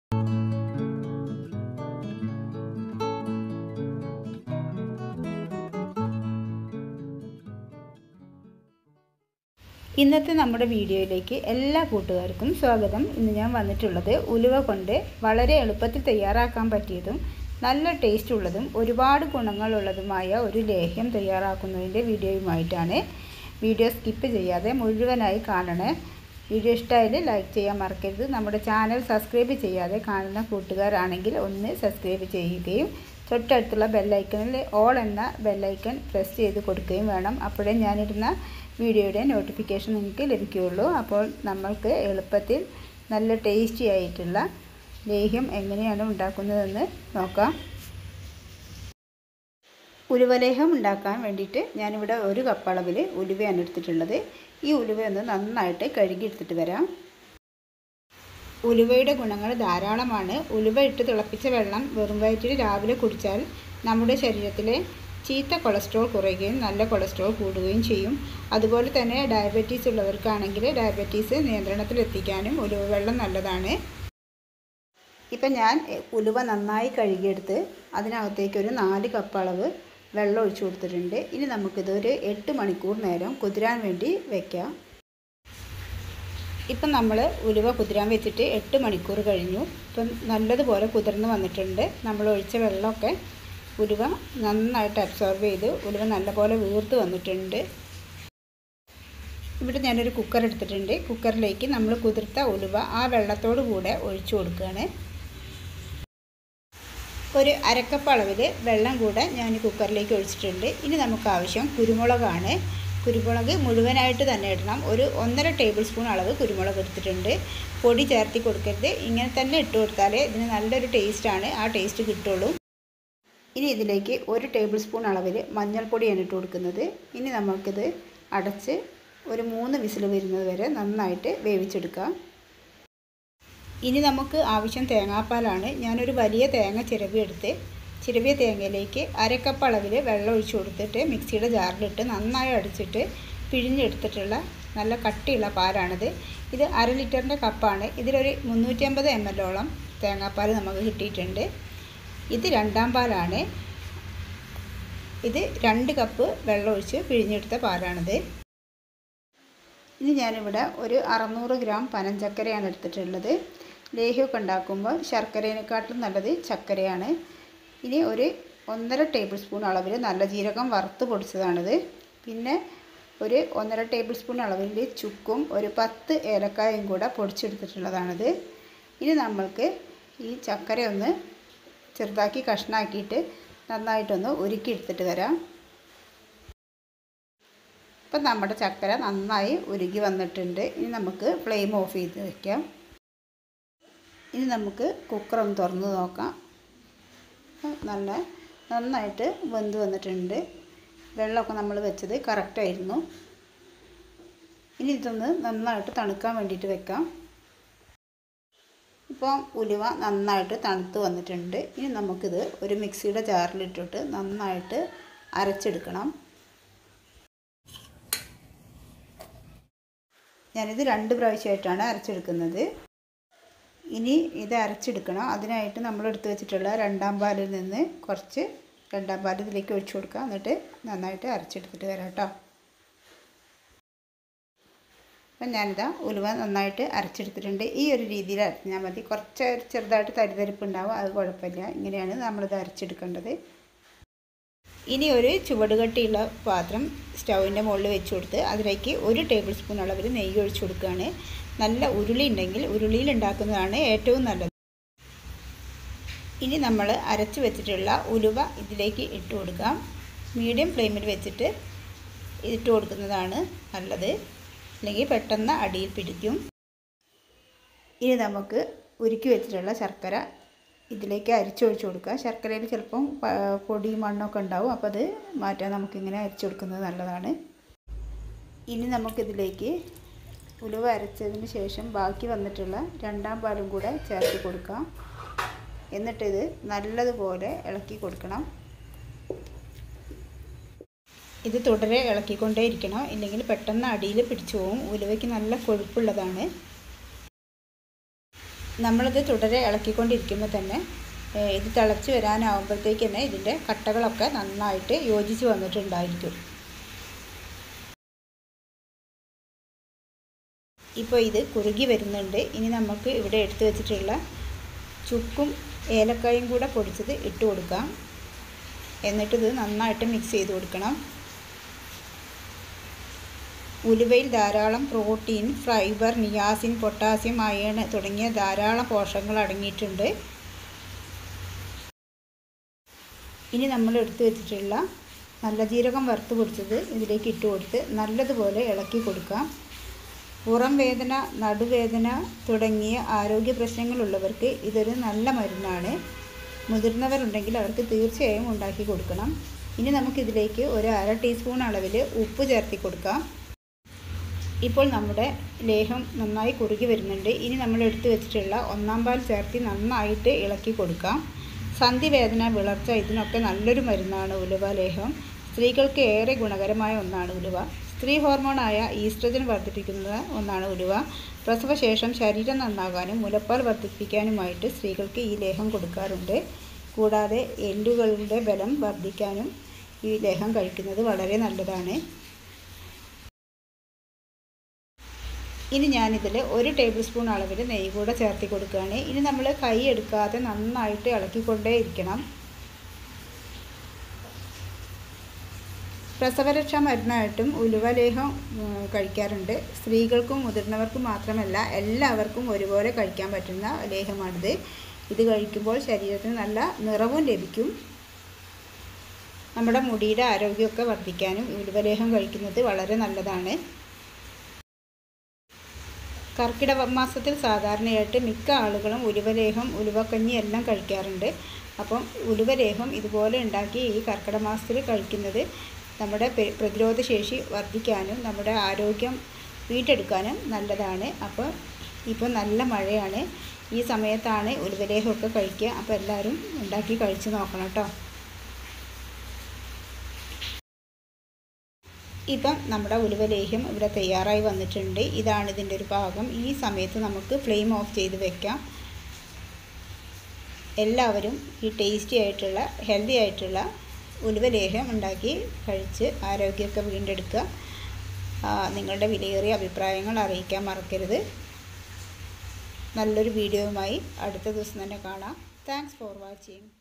ഇന്നത്തെ നമ്മുടെ വീഡിയോയിലേക്ക് എല്ലാ കൂട്ടുകാർക്കും സ്വാഗതം ഇന്ന് ഞാൻ വന്നിട്ടുള്ളത് ഉലുവ കൊണ്ട് വളരെ എളുപ്പത്തിൽ തയ്യാറാക്കാൻ പറ്റിയതും നല്ല ടേസ്റ്റ് ഉള്ളതും ഒരുപാട് ഗുണങ്ങളുള്ളതുമായ ഒരു ലേഹ്യം തയ്യാറാക്കുന്നതിൻ്റെ വീഡിയോയുമായിട്ടാണ് വീഡിയോ സ്കിപ്പ് ചെയ്യാതെ മുഴുവനായി കാണണേ വീഡിയോ ഇഷ്ടമായാൽ ലൈക്ക് ചെയ്യാൻ മറക്കരുത് നമ്മുടെ ചാനൽ സബ്സ്ക്രൈബ് ചെയ്യാതെ കാണുന്ന കൂട്ടുകാരാണെങ്കിൽ ഒന്ന് സബ്സ്ക്രൈബ് ചെയ്യുകയും തൊട്ടടുത്തുള്ള ബെല്ലൈക്കണിൽ ഓൾ എന്ന ബെല്ലൈക്കൺ പ്രസ് ചെയ്ത് കൊടുക്കുകയും വേണം അപ്പോഴേ ഞാനിടുന്ന വീഡിയോയുടെ നോട്ടിഫിക്കേഷൻ നിങ്ങൾക്ക് ലഭിക്കുകയുള്ളൂ അപ്പോൾ നമ്മൾക്ക് എളുപ്പത്തിൽ നല്ല ടേസ്റ്റി ആയിട്ടുള്ള ലേഹ്യം എങ്ങനെയാണ് ഉണ്ടാക്കുന്നതെന്ന് നോക്കാം ഉലുവലേഹം ഉണ്ടാക്കാൻ വേണ്ടിയിട്ട് ഞാനിവിടെ ഒരു കപ്പ് അളവിൽ ഉലുവയാണ് എടുത്തിട്ടുള്ളത് ഈ ഉലുവ ഒന്ന് നന്നായിട്ട് കഴുകിയെടുത്തിട്ട് വരാം ഉലുവയുടെ ഗുണങ്ങൾ ധാരാളമാണ് ഉലുവ ഇട്ട് തിളപ്പിച്ച വെള്ളം വെറും വയറ്റിൽ രാവിലെ കുടിച്ചാൽ നമ്മുടെ ശരീരത്തിലെ ചീത്ത കൊളസ്ട്രോൾ കുറയുകയും നല്ല കൊളസ്ട്രോൾ കൂടുകയും ചെയ്യും അതുപോലെ തന്നെ ഡയബറ്റീസ് ഉള്ളവർക്കാണെങ്കിൽ ഡയബറ്റീസ് നിയന്ത്രണത്തിലെത്തിക്കാനും ഉലുവ വെള്ളം നല്ലതാണ് ഇപ്പം ഞാൻ ഉലുവ നന്നായി കഴുകിയെടുത്ത് അതിനകത്തേക്ക് ഒരു നാല് കപ്പ് അളവ് വെള്ളം ഒഴിച്ചു കൊടുത്തിട്ടുണ്ട് ഇനി നമുക്കിത് ഒരു എട്ട് മണിക്കൂർ നേരം കുതിരാൻ വേണ്ടി വയ്ക്കാം ഇപ്പം നമ്മൾ ഉലുവ കുതിരാൻ വെച്ചിട്ട് എട്ട് മണിക്കൂർ കഴിഞ്ഞു ഇപ്പം നല്ലതുപോലെ കുതിർന്ന് വന്നിട്ടുണ്ട് നമ്മൾ ഒഴിച്ച വെള്ളമൊക്കെ ഉലുവ നന്നായിട്ട് അബ്സോർബ് ചെയ്ത് ഉലുവ നല്ലപോലെ വീർത്ത് വന്നിട്ടുണ്ട് ഇവിടെ ഞാനൊരു കുക്കർ എടുത്തിട്ടുണ്ട് കുക്കറിലേക്ക് നമ്മൾ കുതിർത്ത ഉലുവ ആ വെള്ളത്തോടു കൂടെ ഒഴിച്ചു കൊടുക്കുകയാണ് ഒരു അരക്കപ്പ് അളവിൽ വെള്ളം കൂടെ ഞാൻ കുക്കറിലേക്ക് ഒഴിച്ചിട്ടുണ്ട് ഇനി നമുക്ക് ആവശ്യം കുരുമുളകാണ് കുരുമുളക് മുഴുവനായിട്ട് തന്നെ ഇടണം ഒരു ഒന്നര ടേബിൾ സ്പൂൺ അളവ് കുരുമുളക് എടുത്തിട്ടുണ്ട് പൊടി ചേർത്തി കൊടുക്കരുത് ഇങ്ങനെ തന്നെ ഇട്ട് കൊടുത്താലേ ഇതിന് നല്ലൊരു ടേസ്റ്റാണ് ആ ടേസ്റ്റ് കിട്ടുള്ളൂ ഇനി ഇതിലേക്ക് ഒരു ടേബിൾ സ്പൂൺ അളവിൽ മഞ്ഞൾപ്പൊടിയാണ് ഇട്ട് കൊടുക്കുന്നത് ഇനി നമുക്കിത് അടച്ച് ഒരു മൂന്ന് വിസിൽ വരുന്നത് വരെ നന്നായിട്ട് വേവിച്ചെടുക്കാം ഇനി നമുക്ക് ആവശ്യം തേങ്ങാപ്പാലാണ് ഞാനൊരു വലിയ തേങ്ങ ചിരവിയെടുത്ത് ചിരവിയ തേങ്ങയിലേക്ക് അരക്കപ്പ് അളവിൽ വെള്ളം ഒഴിച്ചു കൊടുത്തിട്ട് മിക്സിയുടെ ജാറിലിട്ട് നന്നായി അടിച്ചിട്ട് പിഴിഞ്ഞെടുത്തിട്ടുള്ള നല്ല കട്ടിയുള്ള പാലാണിത് ഇത് അര ലിറ്ററിൻ്റെ കപ്പാണ് ഇതിലൊരു മുന്നൂറ്റി അമ്പത് എം എല്ലോളം തേങ്ങാപ്പാൽ നമുക്ക് കിട്ടിയിട്ടുണ്ട് ഇത് രണ്ടാം പാലാണ് ഇത് രണ്ട് കപ്പ് വെള്ളം ഒഴിച്ച് പിഴിഞ്ഞെടുത്ത പാലാണിത് ഇനി ഞാനിവിടെ ഒരു അറുന്നൂറ് ഗ്രാം പനഞ്ചക്കരയാണ് എടുത്തിട്ടുള്ളത് ലേഹ്യമൊക്കെ ഉണ്ടാക്കുമ്പോൾ ശർക്കരേനെക്കാട്ടിലും നല്ലത് ചക്കരയാണ് ഇനി ഒരു ഒന്നര ടേബിൾ സ്പൂൺ അളവിൽ നല്ല ജീരകം വറുത്ത് പൊടിച്ചതാണിത് പിന്നെ ഒരു ഒന്നര ടേബിൾ സ്പൂൺ അളവിൽ ചുക്കും ഒരു പത്ത് ഏലക്കായും കൂടെ പൊടിച്ചെടുത്തിട്ടുള്ളതാണിത് ഇനി നമ്മൾക്ക് ഈ ചക്കര ഒന്ന് ചെറുതാക്കി കഷ്ണാക്കിയിട്ട് നന്നായിട്ടൊന്ന് ഉരുക്കിയെടുത്തിട്ട് വരാം ഇപ്പം നമ്മുടെ ചക്കര നന്നായി ഉരുകി വന്നിട്ടുണ്ട് ഇനി നമുക്ക് ഫ്ലെയിം ഓഫ് ചെയ്ത് വയ്ക്കാം ഇനി നമുക്ക് കുക്കറൊന്ന് തുറന്ന് നോക്കാം നല്ല നന്നായിട്ട് വെന്ത് വന്നിട്ടുണ്ട് വെള്ളമൊക്കെ നമ്മൾ വെച്ചത് കറക്റ്റായിരുന്നു ഇനി ഇതൊന്ന് നന്നായിട്ട് തണുക്കാൻ വേണ്ടിയിട്ട് വെക്കാം ഇപ്പോൾ ഉലുവ നന്നായിട്ട് തണുത്ത് വന്നിട്ടുണ്ട് ഇനി നമുക്കിത് ഒരു മിക്സിയുടെ ജാറിലിട്ടിട്ട് നന്നായിട്ട് അരച്ചെടുക്കണം ഞാനിത് രണ്ട് പ്രാവശ്യമായിട്ടാണ് അരച്ചെടുക്കുന്നത് ഇനി ഇത് അരച്ചെടുക്കണം അതിനായിട്ട് നമ്മൾ എടുത്തു വെച്ചിട്ടുള്ള രണ്ടാം പാലിൽ നിന്ന് കുറച്ച് രണ്ടാം പാൽ ഇതിലേക്ക് ഒഴിച്ചു കൊടുക്കുക എന്നിട്ട് നന്നായിട്ട് അരച്ചെടുത്തിട്ട് വരാം കേട്ടോ അപ്പം ഞാനിതാ ഉലുവ നന്നായിട്ട് അരച്ചെടുത്തിട്ടുണ്ട് ഈ ഒരു രീതിയിൽ അരഞ്ഞാൽ മതി കുറച്ച് ചെറുതായിട്ട് തരിതരിപ്പ് ഉണ്ടാവും അത് കുഴപ്പമില്ല ഇങ്ങനെയാണ് നമ്മളിത് അരച്ചെടുക്കേണ്ടത് ഇനി ഒരു ചുവട് കട്ടിയുള്ള പാത്രം സ്റ്റൗവിൻ്റെ മുകളിൽ വെച്ച് കൊടുത്ത് അതിലേക്ക് ഒരു ടേബിൾ സ്പൂൺ അളവിൽ നെയ്യ് ഒഴിച്ചു കൊടുക്കുകയാണ് നല്ല ഉരുളി ഉണ്ടെങ്കിൽ ഉരുളിയിൽ ഉണ്ടാക്കുന്നതാണ് ഏറ്റവും നല്ലത് ഇനി നമ്മൾ അരച്ച് വെച്ചിട്ടുള്ള ഉലുവ ഇതിലേക്ക് ഇട്ട് കൊടുക്കാം മീഡിയം ഫ്ലെയിമിൽ വെച്ചിട്ട് ഇട്ട് കൊടുക്കുന്നതാണ് നല്ലത് അല്ലെങ്കിൽ പെട്ടെന്ന് അടിയിൽ പിടിക്കും ഇനി നമുക്ക് ഉരുക്കി വെച്ചിട്ടുള്ള ശർക്കര ഇതിലേക്ക് അരിച്ചൊഴിച്ച് കൊടുക്കുക ശർക്കരയിൽ ചിലപ്പം പൊടി മണ്ണൊക്കെ ഉണ്ടാവും അപ്പോൾ അത് മാറ്റാൻ നമുക്കിങ്ങനെ അരിച്ചു കൊടുക്കുന്നത് നല്ലതാണ് ഇനി നമുക്കിതിലേക്ക് ഉലുവ അരച്ചതിന് ശേഷം ബാക്കി വന്നിട്ടുള്ള രണ്ടാം പാലും കൂടെ ചേർത്ത് കൊടുക്കാം എന്നിട്ടിത് നല്ലതുപോലെ ഇളക്കി കൊടുക്കണം ഇത് തുടരെ ഇളക്കിക്കൊണ്ടേ ഇരിക്കണം ഇല്ലെങ്കിൽ പെട്ടെന്ന് അടിയിൽ പിടിച്ചു പോകും ഉലുവയ്ക്ക് നല്ല കൊഴുപ്പുള്ളതാണ് നമ്മളിത് തുടരെ ഇളക്കിക്കൊണ്ടിരിക്കുമ്പോൾ തന്നെ ഏഹ്, ഇത് തിളച്ച് വരാനാവുമ്പോഴത്തേക്ക് തന്നെ ഇതിൻ്റെ കട്ടകളൊക്കെ നന്നായിട്ട് യോജിച്ച് വന്നിട്ടുണ്ടായിരിക്കും ഇപ്പോൾ ഇത് കുറുകി വരുന്നുണ്ട് ഇനി നമുക്ക് ഇവിടെ എടുത്തു വെച്ചിട്ടുള്ള ചുക്കും ഏലക്കായും കൂടെ പൊടിച്ചത് ഇട്ട് കൊടുക്കാം എന്നിട്ടിത് നന്നായിട്ട് മിക്സ് ചെയ്ത് കൊടുക്കണം ഉലുവയിൽ ധാരാളം protein fibre niacin potassium iron തുടങ്ങിയ ധാരാളം പോഷകങ്ങൾ അടങ്ങിയിട്ടുണ്ട് ഇനി നമ്മൾ എടുത്തു വെച്ചിട്ടുള്ള നല്ല ജീരകം വറുത്ത് പൊടിച്ചത് ഇതിലേക്ക് ഇട്ട് കൊടുത്ത് നല്ലതുപോലെ ഇളക്കി കൊടുക്കാം പുറം വേദന നടുവേദന തുടങ്ങിയ ആരോഗ്യ പ്രശ്നങ്ങളുള്ളവർക്ക് ഇതൊരു നല്ല മരുന്നാണ് മുതിർന്നവരുണ്ടെങ്കിൽ അവർക്ക് തീർച്ചയായും ഉണ്ടാക്കി കൊടുക്കണം ഇനി നമുക്കിതിലേക്ക് ഒരു അര ടീസ്പൂൺ അളവിൽ ഉപ്പ് ചേർത്തി കൊടുക്കാം ഇപ്പോൾ നമ്മുടെ ലേഹം നന്നായി കുറുകി വരുന്നുണ്ട് ഇനി നമ്മൾ എടുത്തു വെച്ചിട്ടുള്ള ഒന്നാം പാൽ ചേർത്തി നന്നായിട്ട് ഇളക്കി കൊടുക്കാം സന്ധിവേദന വിളർച്ച ഇതിനൊക്കെ നല്ലൊരു മരുന്നാണ് ഉലുവ ലേഹം സ്ത്രീകൾക്ക് ഏറെ ഗുണകരമായ ഒന്നാണ് ഉലുവ സ്ത്രീ ഹോർമോണായ ഈസ്ട്രജൻ വർദ്ധിപ്പിക്കുന്ന ഒന്നാണ് ഉലുവ പ്രസവശേഷം ശരീരം നന്നാകാനും മുലപ്പാൽ വർദ്ധിപ്പിക്കാനുമായിട്ട് സ്ത്രീകൾക്ക് ഈ ലേഹം കൊടുക്കാറുണ്ട് കൂടാതെ എല്ലുകളുടെ ബലം വർദ്ധിക്കാനും ഈ ലേഹം കഴിക്കുന്നത് വളരെ നല്ലതാണ് ഇനി ഞാനിതിൽ ഒരു ടേബിൾ സ്പൂൺ അളവിൽ നെയ്യ് കൂടെ ചേർത്തി കൊടുക്കുകയാണ് ഇനി നമ്മൾ കൈ എടുക്കാതെ നന്നായിട്ട് ഇളക്കിക്കൊണ്ടേ ഇരിക്കണം പ്രസവരക്ഷാ മരുന്നായിട്ടും ഉലുവലേഹം ഉം, കഴിക്കാറുണ്ട് സ്ത്രീകൾക്കും മുതിർന്നവർക്കും മാത്രമല്ല എല്ലാവർക്കും ഒരുപോലെ കഴിക്കാൻ പറ്റുന്ന ലേഹമാണിത് ഇത് കഴിക്കുമ്പോൾ ശരീരത്തിന് നല്ല നിറവും ലഭിക്കും നമ്മുടെ മുടിയുടെ ആരോഗ്യമൊക്കെ വർദ്ധിക്കാനും ഉലുവലേഹം കഴിക്കുന്നത് വളരെ നല്ലതാണ് കർക്കിടക മാസത്തിൽ സാധാരണയായിട്ട് മിക്ക ആളുകളും ഉലുവലേഹം ഉലുവക്കഞ്ഞി എല്ലാം കഴിക്കാറുണ്ട് അപ്പം ഉലുവലേഹം ഇതുപോലെ ഉണ്ടാക്കി ഈ കർക്കിടക മാസത്തിൽ കഴിക്കുന്നത് നമ്മുടെ പെ- പ്രതിരോധശേഷി വർദ്ധിക്കാനും നമ്മുടെ ആരോഗ്യം വീണ്ടെടുക്കാനും നല്ലതാണ് അപ്പോൾ ഇപ്പോൾ നല്ല മഴയാണ് ഈ സമയത്താണ് ഉലുവലേഹമൊക്കെ കഴിക്കുക അപ്പോൾ എല്ലാവരും ഉണ്ടാക്കി കഴിച്ച് നോക്കണം കേട്ടോ ഇപ്പം നമ്മുടെ ഉലുവലേഹ്യം ഇവിടെ തയ്യാറായി വന്നിട്ടുണ്ട് ഇതാണ് ഇതിൻ്റെ ഒരു പാകം ഈ സമയത്ത് നമുക്ക് ഫ്ലെയിം ഓഫ് ചെയ്ത് വെക്കാം എല്ലാവരും ഈ ടേസ്റ്റി ആയിട്ടുള്ള ഹെൽത്തി ആയിട്ടുള്ള ഉലുവലേഹ്യം ഉണ്ടാക്കി കഴിച്ച് ആരോഗ്യമൊക്കെ വീണ്ടെടുക്കുക ആ, നിങ്ങളുടെ വിലയേറിയ അഭിപ്രായങ്ങൾ അറിയിക്കാൻ മറക്കരുത് നല്ലൊരു വീഡിയോയുമായി അടുത്ത ദിവസം തന്നെ കാണാം താങ്ക്സ് ഫോർ വാച്ചിങ്